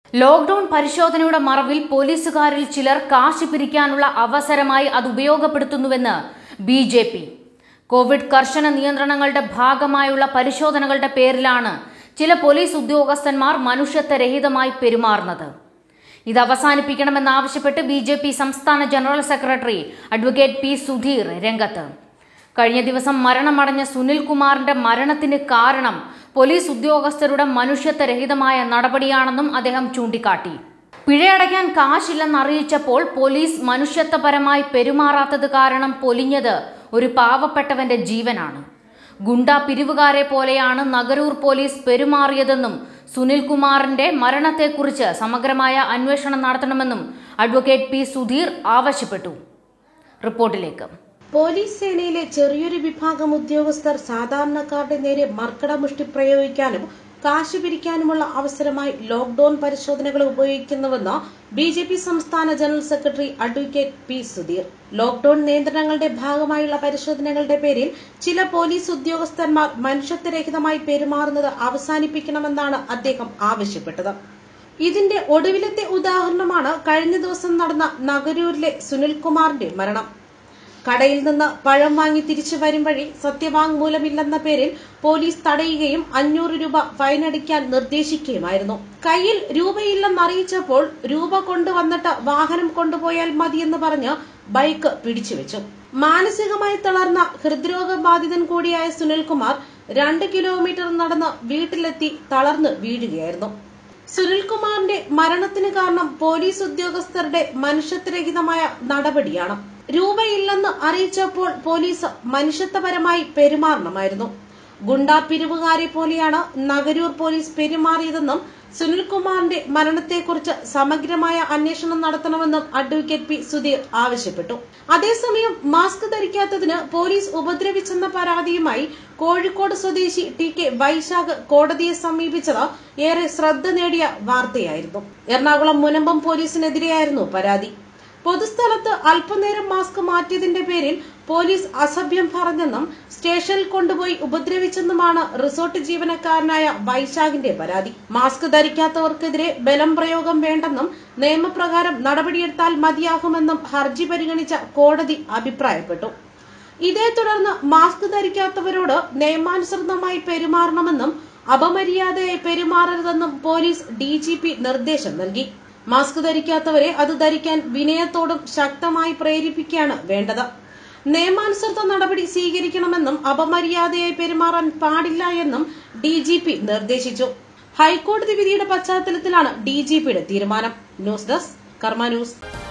lockdown പരിശോധനയുടെ മറവിൽ പോലീസുകാരിൽ ചിലർ കാശ് പിരിക്കാനുള്ള അവസരമായി അത് ഉപയോഗപ്പെടുത്തുന്നുവെന്ന് ബി ജെ പി കോവിഡ് കർശന നിയന്ത്രണങ്ങളുടെ ഭാഗമായുള്ള പരിശോധനകളുടെ പേരിലാണ് ചില പോലീസ് ഉദ്യോഗസ്ഥന്മാർ മനുഷ്യത്വരഹിതമായി പെരുമാറുന്നത് ഇത് അവസാനിപ്പിക്കണമെന്നാവശ്യപ്പെട്ട് ബി ജെ പി സംസ്ഥാന general secretary advocate P Sudheer രംഗത്ത് കഴിഞ്ഞ ദിവസം മരണമടഞ്ഞ സുനിൽ കുമാറിന്റെ മരണത്തിന് കാരണം പോലീസ് ഉദ്യോഗസ്ഥരുടെ മനുഷ്യത്വരഹിതമായ നടപടിയാണെന്നും അദ്ദേഹം ചൂണ്ടിക്കാട്ടി പിഴയടയ്ക്കാൻ കാശില്ലെന്നറിയിച്ചപ്പോൾ പോലീസ് മനുഷ്യത്വപരമായി പെരുമാറാത്തത് കാരണം പൊലിഞ്ഞത് ഒരു പാവപ്പെട്ടവന്റെ ജീവനാണ് ഗുണ്ട പിരിവുകാരെ പോലെയാണ് നഗരൂർ പോലീസ് പെരുമാറിയതെന്നും സുനിൽ കുമാറിന്റെ മരണത്തെക്കുറിച്ച് സമഗ്രമായ അന്വേഷണം നടത്തണമെന്നും അഡ്വക്കേറ്റ് പി സുധീർ ആവശ്യപ്പെട്ടു റിപ്പോർട്ടിലേക്ക് പോലീസ് സേനയിലെ ചെറിയൊരു വിഭാഗം ഉദ്യോഗസ്ഥർ സാധാരണക്കാരുടെ നേരെ മർക്കടമുഷ്ടി പ്രയോഗിക്കാനും കാശ് പിരിക്കാനുമുള്ള അവസരമായി ലോക്ഡൌൺ പരിശോധനകൾ ഉപയോഗിക്കുന്നുവെന്ന് ബി ജെ പി സംസ്ഥാന general secretary advocate P Sudheer lockdown നിയന്ത്രണങ്ങളുടെ ഭാഗമായുള്ള പരിശോധനകളുടെ പേരിൽ ചില പോലീസ് ഉദ്യോഗസ്ഥന്മാർ മനുഷ്യത്വരഹിതമായി പെരുമാറുന്നത് അവസാനിപ്പിക്കണമെന്നാണ് അദ്ദേഹം ആവശ്യപ്പെട്ടത് ഇതിന്റെ ഒടുവിലത്തെ ഉദാഹരണമാണ് കഴിഞ്ഞ ദിവസം നടന്ന നഗരൂരിലെ സുനിൽകുമാറിന്റെ മരണം കടയിൽ നിന്ന് പഴം വാങ്ങി തിരിച്ചു വരും വഴി സത്യവാങ്മൂലമില്ലെന്ന പേരിൽ പോലീസ് തടയുകയും അഞ്ഞൂറ് രൂപ ഫൈനടിക്കാൻ നിർദ്ദേശിക്കുകയുമായിരുന്നു കയ്യിൽ രൂപയില്ലെന്നറിയിച്ചപ്പോൾ രൂപ കൊണ്ടുവന്നിട്ട് വാഹനം കൊണ്ടുപോയാൽ മതിയെന്ന് പറഞ്ഞ് ബൈക്ക് പിടിച്ചുവെച്ചു മാനസികമായി തളർന്ന ഹൃദ്രോഗബാധിതൻ കൂടിയായ സുനിൽകുമാർ രണ്ട് കിലോമീറ്റർ നടന്ന് വീട്ടിലെത്തി തളർന്ന് വീഴുകയായിരുന്നു സുനിൽകുമാറിന്റെ മരണത്തിന് കാരണം പോലീസ് ഉദ്യോഗസ്ഥരുടെ മനുഷ്യത്വരഹിതമായ നടപടിയാണ് രൂപയില്ലെന്ന് അറിയിച്ചപ്പോൾ പോലീസ് മനുഷ്യത്വപരമായി പെരുമാറണമായിരുന്നു ഗുണ്ടാ പിരിവുകാരെ പോലെയാണ് നഗരൂർ പോലീസ് പെരുമാറിയതെന്നും സുനിൽകുമാറിന്റെ മരണത്തെക്കുറിച്ച് സമഗ്രമായ അന്വേഷണം നടത്തണമെന്നും അഡ്വക്കേറ്റ് പി സുധീർ ആവശ്യപ്പെട്ടു അതേസമയം മാസ്ക് ധരിക്കാത്തതിന് പോലീസ് ഉപദ്രവിച്ചെന്ന പരാതിയുമായി കോഴിക്കോട് സ്വദേശി ടി കെ വൈശാഖ് കോടതിയെ സമീപിച്ചത് ഏറെ ശ്രദ്ധ നേടിയ വാർത്തയായിരുന്നു എറണാകുളം മുനമ്പം പോലീസിനെതിരെയായിരുന്നു പരാതി പൊതുസ്ഥലത്ത് അല്പനേരം മാസ്ക് മാറ്റിയതിന്റെ പേരിൽ പോലീസ് അസഭ്യം പറഞ്ഞെന്നും സ്റ്റേഷനിൽ കൊണ്ടുപോയി ഉപദ്രവിച്ചെന്നുമാണ് റിസോർട്ട് ജീവനക്കാരനായ വൈശാഖിന്റെ പരാതി മാസ്ക് ധരിക്കാത്തവർക്കെതിരെ ബലം പ്രയോഗം വേണ്ടെന്നും നിയമപ്രകാരം നടപടിയെടുത്താൽ മതിയാകുമെന്നും ഹർജി പരിഗണിച്ച കോടതി അഭിപ്രായപ്പെട്ടു ഇതേ തുടർന്ന് മാസ്ക് ധരിക്കാത്തവരോട് നിയമാനുസൃതമായി പെരുമാറണമെന്നും അപമര്യാദയായി പെരുമാറരുതെന്നും പോലീസ് ഡിജിപി നിർദ്ദേശം നൽകി മാസ്ക് ധരിക്കാത്തവരെ അത് ധരിക്കാൻ വിനയത്തോടും ശക്തമായി പ്രേരിപ്പിക്കുകയാണ് വേണ്ടത് നിയമാനുസൃത നടപടി സ്വീകരിക്കണമെന്നും അപമര്യാദയായി പെരുമാറാൻ പാടില്ല എന്നും ഡിജിപി നിർദ്ദേശിച്ചു ഹൈക്കോടതി വിധിയുടെ പശ്ചാത്തലത്തിലാണ് ഡിജിപിയുടെ തീരുമാനം ന്യൂസ് ഡെസ്ക് കർമ്മ ന്യൂസ്